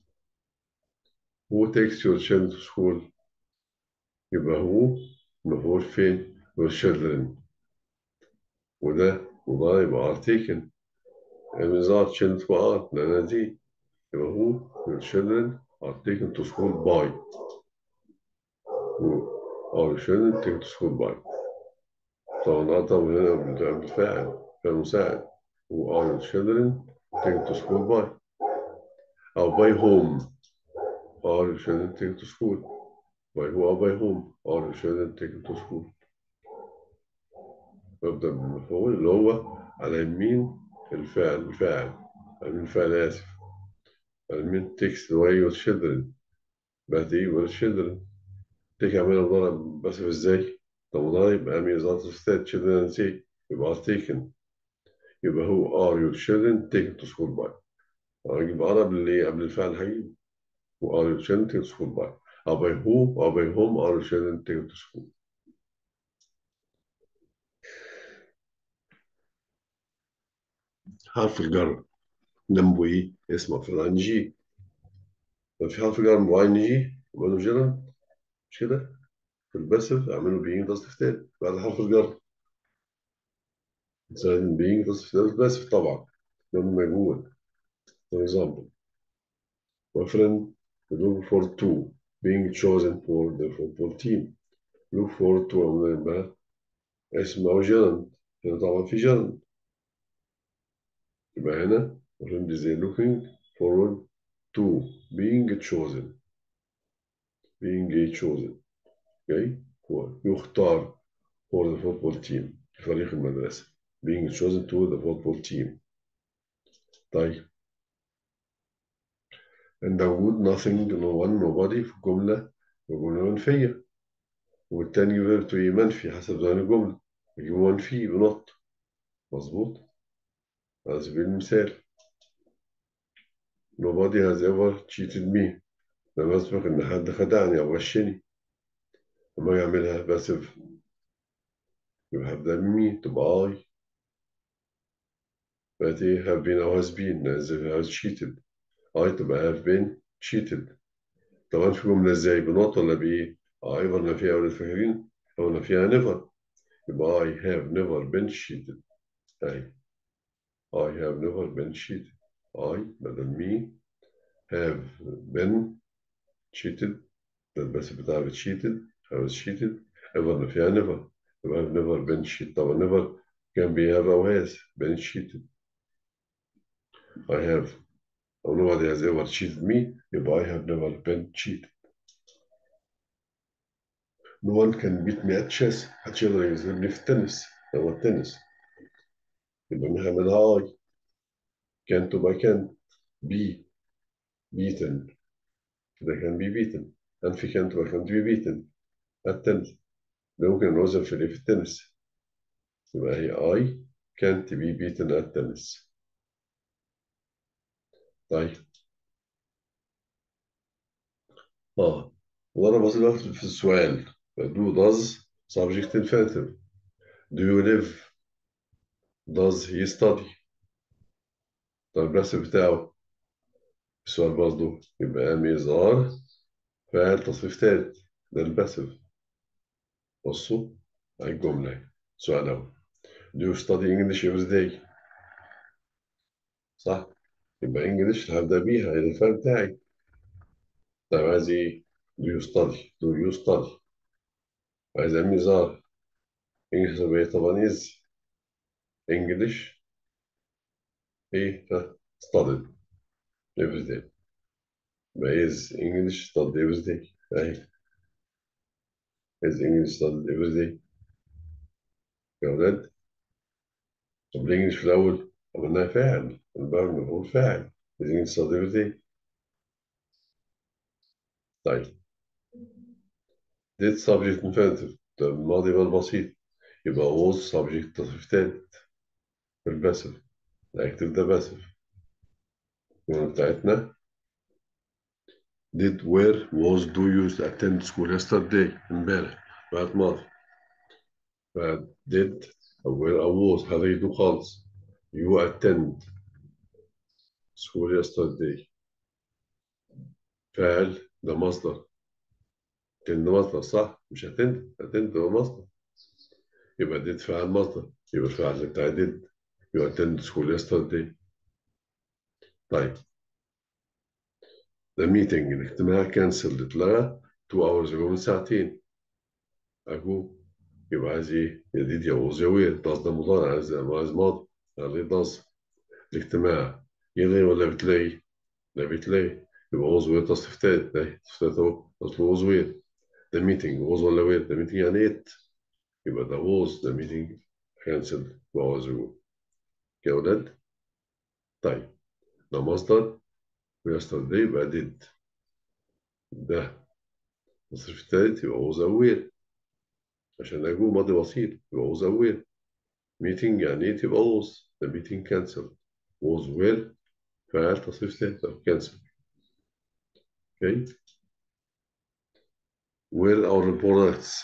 who takes your children to school يبقى هو مفعول فين your children وده وده يبقى are taken يعني are children to are لأن دي يبقى هو your children are taken to school by are children taken to school by طبعا طبعا هنا بالفاعل فعل مساعد who are your children taken to school by أو by whom are your children taken to school by who or by whom are your children taken to school ببدأ بالمفعول اللي هو على يمين الفعل الفاعل على يمين الفاعل آسف على يمين takes away your children بعد إيه your children take عمالة مضارع بس إزاي؟ طب مضارع يبقى أمي ذات state children say يبقى are taken يبقى هو are your children taken to school by أجيب أقرب اللي قبل الفعل هجيب who are your children taken to school by أو by who أو by whom are your children taken to school حرف الجر جنبه إيه؟ اسمه في الان جي لو في حرف جر جنبه ان جي يبقى له جيران مش كده؟ في الباسف اعمله being تصريف تالت بعد حرف الجر نستخدم being تصريف تالت باسف طبعا لأنه موجود for example my friend look for two being chosen for the football team look for two عملنا بقى اسم أو جرند هنا طبعا في جرند يبقى هنا my friend is looking forward to being chosen being chosen okay هو يختار for the football team فريق المدرسة being chosen to the football team طيب and Dawood nothing no one nobody في جملة وجملة منفية والتاني verb to be منفي حسب زمان الجملة يجيب منفي بنط مظبوط على سبيل المثال nobody has ever cheated me لم يسبق إن حد خدعني أو غشني لما يعملها باسف يبقى هبدأ بمي تبقى I بقت إيه have been أو has been as if has cheated I تبقى have been cheated طبعا في جملة إزاي بنقط ولا بإيه؟ I ولا فيها أولاد فاكرين؟ ولا فيها never يبقى I have never been cheated أي I have never been cheated I بدل me have been cheated ده البس بتاع cheated I was cheated ever فيها never يبقى I've never been cheated طبعا never كان be have أو has been cheated I have أو nobody has ever cheated me يبقى I have never been cheated no one can beat me at chess محدش يقدر يغلبني في التنس هو التنس يبقى نعملها I can تبقى can be beaten كده can be beaten أنفي can تبقى can be beaten التنس ممكن نوزن في في التنس يبقى هي I can't be beaten at tennis طيب اه وانا بصير في السؤال do does subject infinitive do you live does he study طيب البحث بتاعه السؤال برضه يبقى ميزار فاعل تصريف تالت ده الباسف بصوا على الجملة سؤال أول do you study English every day صح يبقى English هبدأ بيها الفعل بتاعي طيب عايز إيه do you study do you study عايز ميزار English طبعا طبعا is English إيه ها studied every day يبقى is English studied every day أهي is English studied every day يا ولاد طب الإنجليش في الأول عملناها فاعل الباب مفعول فاعل is English studied every day طيب did subject infinitive ده الماضي بقى البسيط يبقى was subject تصريف تالت في الباسف الأكتف ده باسف الجملة بتاعتنا did where was do you attend school yesterday امبارح بعد ماضي بعد did أو where أو was هذا يدو خالص you attend school yesterday فاعل ده مصدر attend ده مصدر صح مش attend attend هو مصدر يبقى did فاعل مصدر يبقى الفاعل بتاع did you attend school yesterday طيب the meeting الاجتماع كانسل اتلغى 2 hours ago من ساعتين أجو يبقى عايز ايه؟ يديد يوز يوير داز ده مضارع عايز عايز ماضي عليه داز الاجتماع يلغي ولا بتلاقي؟ لا بتلاقي يبقى ووز وير تصريف تالت ده تصريف تالت اهو اصل ووز وير ده ميتنج ووز ولا وير ده ميتنج يعني ات يبقى ده ووز ده ميتنج كانسل ووز وير يا ولاد طيب ده مصدر ويسترداي يبقى ديد ده التصريف التالت يبقى ووز وير عشان أجو ماضي بسيط يبقى was aware meeting يعني إيه تبقى was the meeting cancelled was where فعل تصريف تالت cancel okay where our products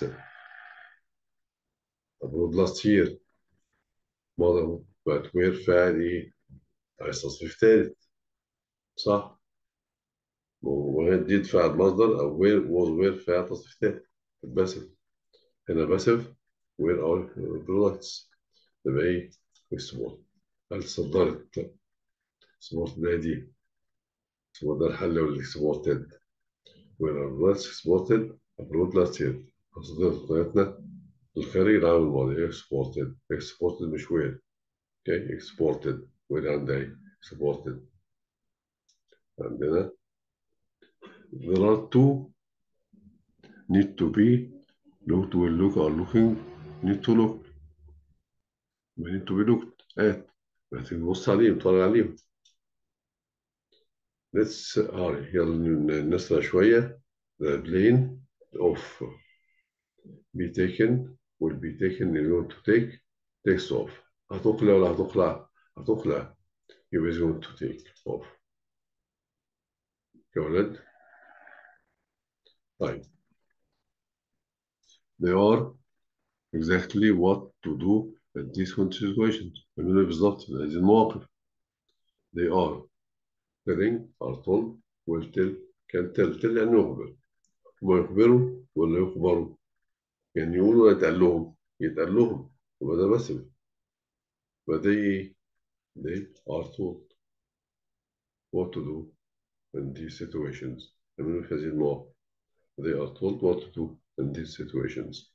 abroad last year ماضي بقت where فعل إيه عايز تصريف تالت صح وهي did فعل مصدر أو where was where فعل تصريف تالت بس هنا باسف وين اور برودكتس تبقى ايه اكسبورت هل صدرت اكسبورت ده دي هو ده الحل والاكسبورتد وين اور برودكتس اكسبورتد ابرود لاست يير صدرت بتاعتنا الخارج العام الماضي اكسبورتد اكسبورتد مش وين اوكي اكسبورتد وين عندها ايه اكسبورتد عندنا there are two need to be looked will look are looking need to look we need to be looked at محتاج نبص عليهم نطلع عليهم let's hurry يلا نسرع شوية the plane off be taken will be taken you're going to take takes off هتقلع ولا هتقلع هتقلع يبقى is going to take off يا ولد طيب they are exactly what to do in these situations يعملوا إيه بالظبط في هذه المواقف they are telling are told will tell can tell tell يعني يخبر هم يخبروا ولا يخبروا يعني يقولوا يتقال لهم يتقال لهم يبقى ده بس يبقى ده ايه they are told what to do in these situations يعملوا في هذه المواقف they are told what to do in these situations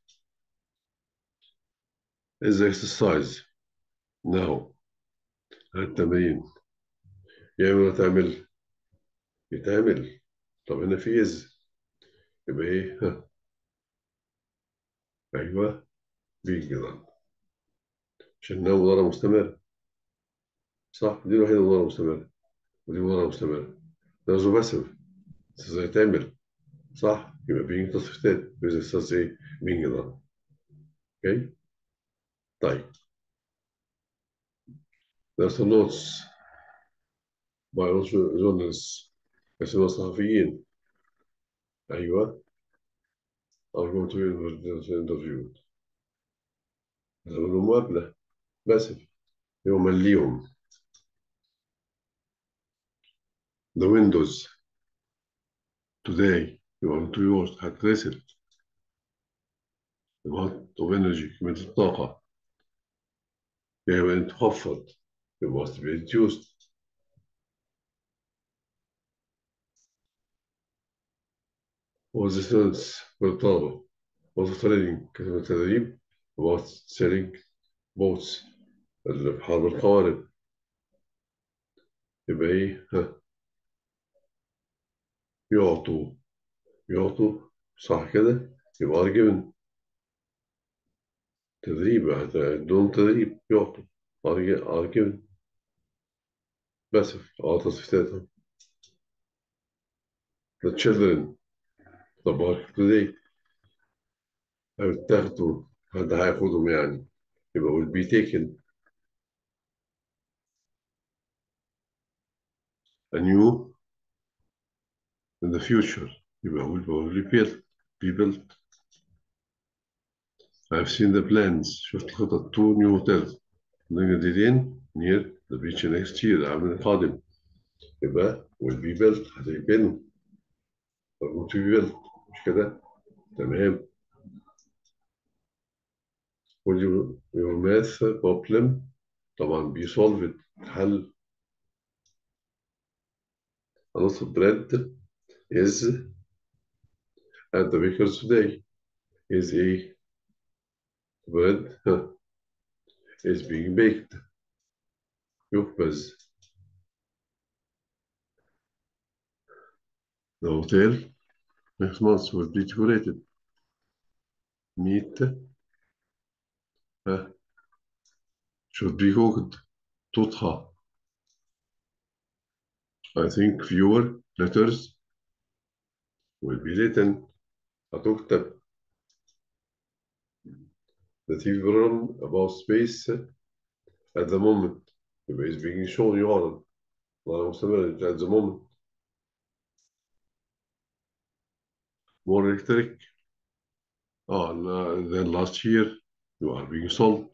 is the exercise now التمرين يعمل ولا تعمل يتعمل طب هنا في إز يبقى إيه ها أيوه بيجي done عشان إنها مضارع مستمر صح دي الوحيدة مضارع مستمر ودي مضارع مستمر ده زو باسف ازاي تعمل صح يبقى بيجي تصريف تاني بيجي استاذ ايه بيجي done اوكي طيب There's a notes by journalists اسمها صحفيين أيوة are going to be interviewed عملوا مقابلة بس يوم ليهم the windows today you want to use هتغسل amount of energy كمية الطاقة يبقى أن تخفض it must be reduced was the students بالطلبة was the training كتب التدريب about selling boats اللي في حرب القوارب يبقى ايه ها يعطوا يعطوا صح كده يبقى argument تدريب عندهم تدريب يعطوا argument بس اه تصفيتاتهم the children طب today هيتاخدوا حد هياخدهم يعني يبقى will be taken a new in the future يبقى will probably built be built I've seen the plans شفت الخطط two new hotels جديدين near the beach next year العام القادم يبقى will be built هتتبنوا will to be built مش كده تمام will you, your math problem طبعا be solved حل خلاص bread is at the baker's today is a bread is being baked يخبز the hotel next month will be decorated meat uh, should be cooked تطهى I think fewer letters will be written هتكتب the TV program about space at the moment يبقى is being shown يعرض على مستمر at the moment more electric oh, than last year you are being sold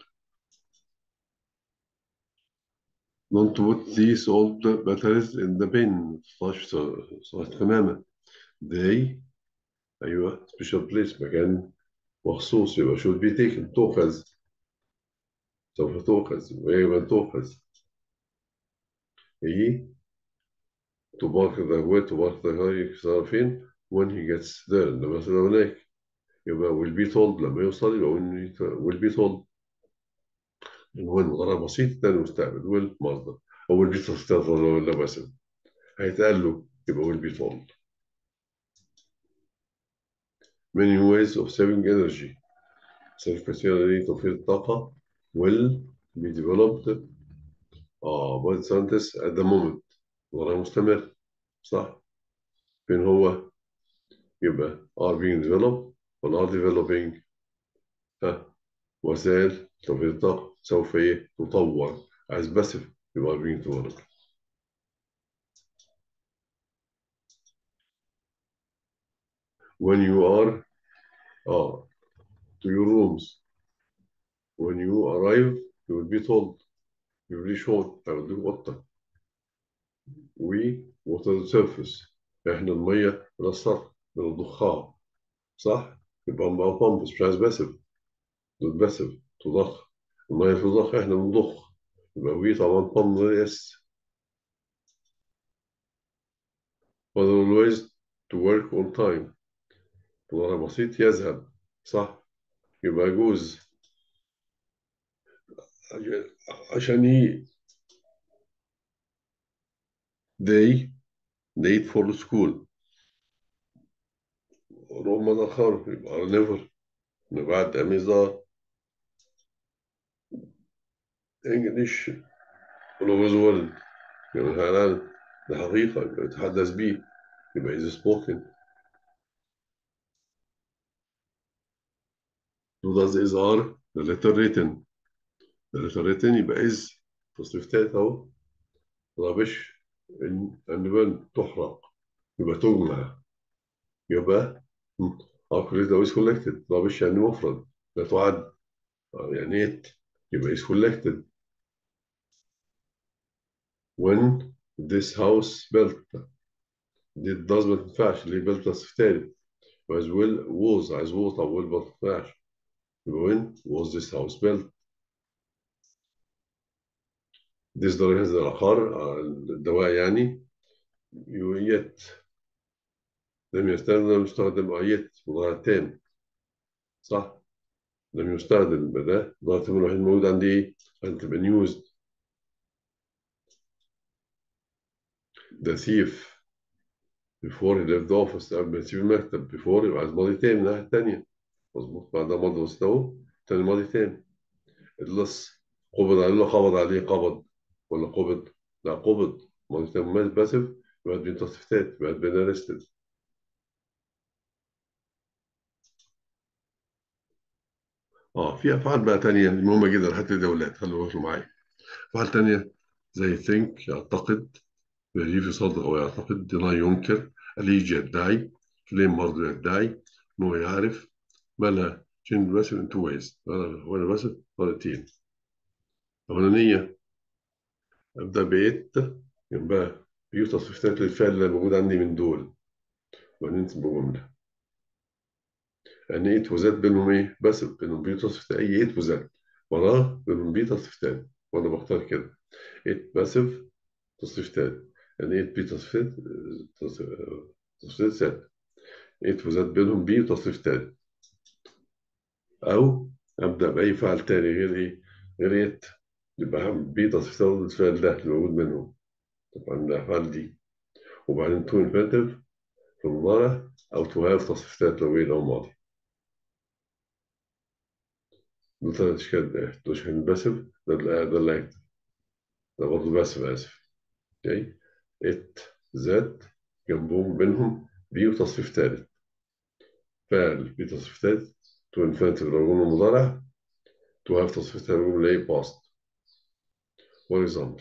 don't put these old batteries in the bin صح صح تماما they أيوة special place مكان مخصوص يبقى should be taken تؤخذ سوف تؤخذ ويجب أن تؤخذ هي to park the way to park the car يصير فين when he gets there لما يصل هناك يبقى will be told لما يوصل يبقى will be told when مضارع بسيط تاني مستقبل will مصدر أو will be تصدر ولا بس هيتقال له يبقى will be told many ways of saving energy سيف كثيرة لتوفير الطاقة will be developed اه by scientists at the moment مضارع مستمر صح فين هو يبقى are being developed ولا are developing ها وسائل توفير الطاقة سوف ايه تطور عايز بسف يبقى are being developed when you are uh, to your rooms when you arrive you will be told you will be shown هيوديك قطة we water the surface احنا المية من السطح بنضخها صح؟ يبقى بقى بامبس مش عايز باسف باسف تضخ المية تضخ احنا بنضخ يبقى وي طبعا بامب اس Father always to work on time مضارع بسيط يذهب صح يبقى يجوز عشان ي they late for school رغم متأخر يبقى never بعد أميزة English always world يبقى فعلا ده حقيقة يبقى يتحدث بيه يبقى is spoken do does is are the letter written the letter written يبقى is تصريف تالت أهو rubbish and when تحرق يبقى تجمع يبقى calculate is collected rubbish يعني مفرد لا تعد يعني it يبقى is collected when this house built did does ما تنفعش ليه built تصريف تالت as well was عايز was طب will ما تنفعش يبقى when was this house built this درجة هذا العقار الدواء يعني يت لم يستخدم لم يستخدم يت مضارع تام صح لم يستخدم ده مضارع تام الوحيد موجود عندي ايه؟ أن تبقى used the thief before he left the office قبل ما يسيب المكتب before يبقى عايز ماضي تام الناحية التانية مظبوط بعدها ماضي بسيط أهو تاني ماضي تام اللص قبض عليه ولا قبض عليه قبض ولا قبض لا قبض ماضي تام ماضي باسف يبقى بين تصفيتات يبقى بين ارستد اه في افعال بقى تانية مهمة جدا حتى الدولات خلوا بالكم معايا افعال تانية زي think يعتقد believe يصدق او يعتقد deny ينكر alleged يدعي claim برضه يدعي انه يعرف مالها change passive in two ways ولا passive مرتين الأولانية أبدأ بإت يبقى بيو تصفيتات للفعل اللي موجود عندي من دول وننسب بجملة يعني إت وزاد بينهم إيه؟ بس بينهم بيو تصفيتات أي إت وزاد وراه بينهم بي تصفيتات وأنا بختار كده إت باسف تصفيتات يعني إت بي تصفيتات تصفيتات زاد إت وزاد بينهم بي تصفيتات أو أبدأ بأي فعل تاني غير إيه؟ غير إت يبقى بي تصفيتات الفعل ده اللي موجود منهم طبعا الأفعال دي وبعدين تو انفينيتيف في المضارع أو تو هاف تصفيتات لو إيه لو ماضي دول ثلاث أشكال ده دول أشكال باسف ده ده اللي هيكتب ده برضه باسف آسف أوكي إت ذات جنبهم بينهم بي وتصريف تالت فعل بي تصريف تالت تو انفينيتيف لو جملة مضارع تو هاف تصريف تالت لو جملة إيه باست فور إكزامبل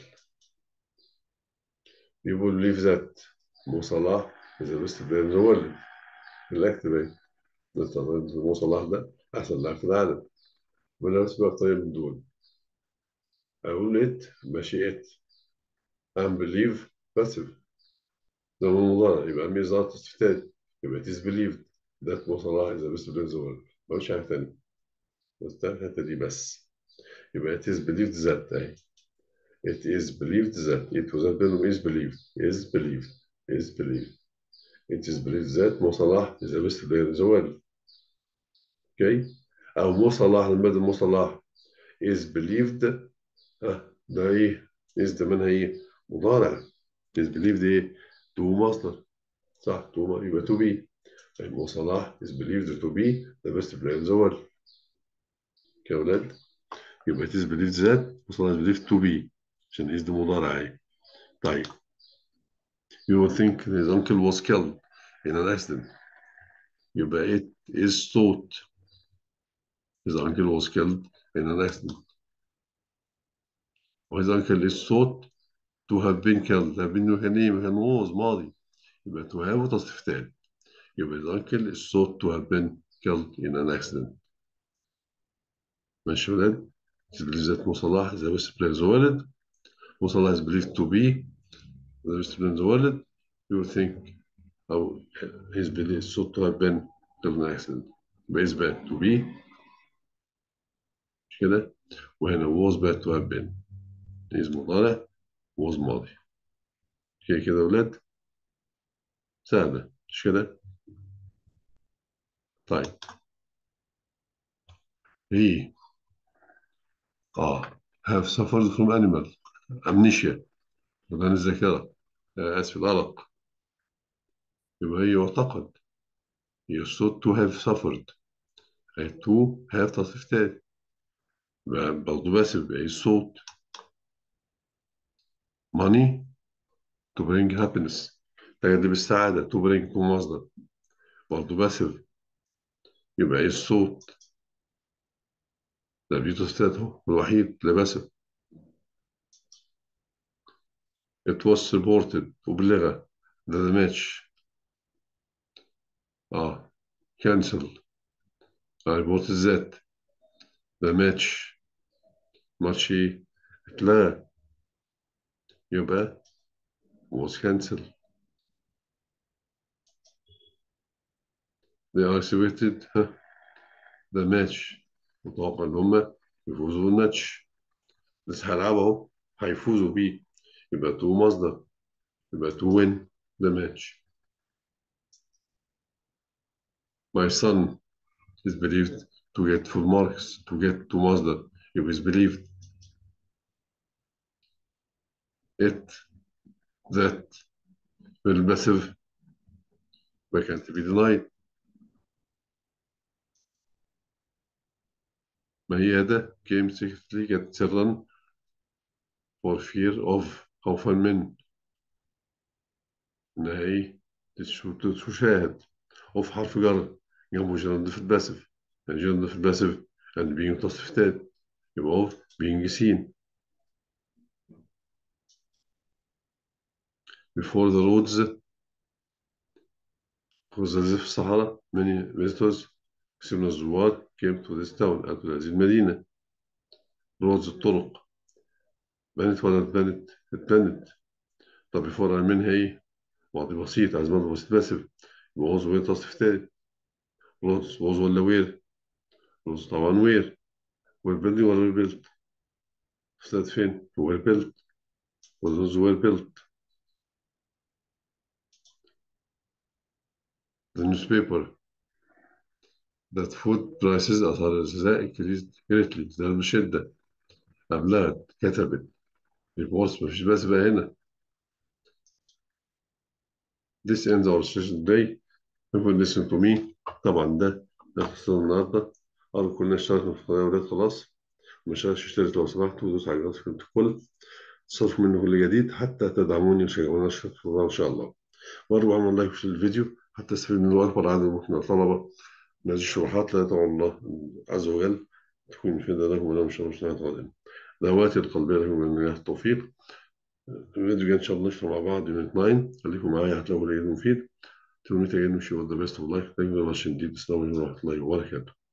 يقول ليف ذات مو صلاح إذا بس بين هو اللي الأكت باين مو صلاح ده أحسن لاعب في العالم ولا بس بقى طيب من دول أقول إت ماشي إت أم بليف باسف ده من المضارع يبقى ميزات تصفيتات يبقى it is believed that مو صلاح إذا بس بين زوال ما قلتش حاجة تانية بس ده الحتة دي بس يبقى it is believed that أهي it is believed that it was بينهم is believed is believed is believed it is believed that مو صلاح is the best player in the world اوكي أو مو صلاح لما مو صلاح is believed ها ده إيه is ده منها إيه مضارع is believed إيه to مصدر صح to يبقى to be طيب مو صلاح is believed to be the best player in the world يا ولاد يبقى it is believed that مو صلاح is believed to be عشان is ده مضارع إيه طيب you will think his uncle was killed in an accident يبقى it is thought his uncle was killed in an accident وhis uncle is thought to have been killed have been كان ايه كان was ماضي يبقى to have وتصريف تاني يبقى his uncle is thought to have been killed in an accident ماشي يا ولاد بالذات مصطلح the best player the world مصطلح is believed to be the best player in the world you will think أو his belief is thought to have been killed in an accident يبقى is bad to be مش كده وهنا was bad to have been is مضارع was ماضي كده كده يا ولاد سهلة مش كده طيب he اه have suffered from animal amnesia فقدان الذاكرة آه، آسف الأرق يبقى هي يعتقد هي thought to have suffered هي to have تصريف تاني يبقى برضه باسف يبقى هي thought money to bring happiness تجلب السعادة to bring to مصدر برضه باسف يبقى هي الصوت ده بيتوستاته الوحيد اللي باسف it was reported أبلغ that the match اه cancel ريبورت الذات the match ماتش ايه اتلغى يبقى was cancelled they are expected the match متوقع ان هم يفوزوا بالماتش بس هيلعبوا اهو هيفوزوا بيه يبقى تو مصدر يبقى to win the match my son is believed to get full marks to get to مصدر يبقى is believed it that بالباسف ما can't be denied ما هي ده came secretly كانت سرا for fear of خوفا من إنها إيه تشو- تشاهد of حرف جر جنبه جرند في الباسف يعني جرند في الباسف and being تصريف تاني يبقى of being seen before the roads في الصحراء many visitors كثير من الزوار came to this town أتوا هذه المدينة roads الطرق بنت ولا اتبنت؟ اتبنت طب before منها إيه؟ ماضي بسيط عايز ماضي بسيط باسف يبقى was وين تصريف تاني roads was ولا وير roads طبعا وير وير building ولا وير بيلت استاد فين؟ وير بيلت was وير بيلت the newspaper that food prices أسعار الغذاء increased greatly زادت بشدة أبلغت كتبت reports مفيش بس بقى هنا this ends our session today people listen to me طبعا ده ده خلصنا النهارده أرجو كلنا اشتركنا في القناة يا ولاد خلاص وما اشتركش اشترك لو سمحتوا ودوس على الجرس في الكل تصرف منه كل جديد حتى تدعموني وتشجعوني اشترك في القناة إن شاء الله وأرجو اعمل لايك في الفيديو حتى يستفيد منه أكبر عدد ممكن من الطلبة من هذه الشروحات لا يدعو الله عز وجل تكون مفيدة لكم ولهم شر سنة قادمة دعواتي القلبية لكم من الله التوفيق الفيديو الجاي إن شاء الله نشرح مع بعض يونت 9 خليكم معايا هتلاقوا الجديد مفيد تلميذ again wish you all the best of life thank you very much indeed السلام عليكم ورحمة الله وبركاته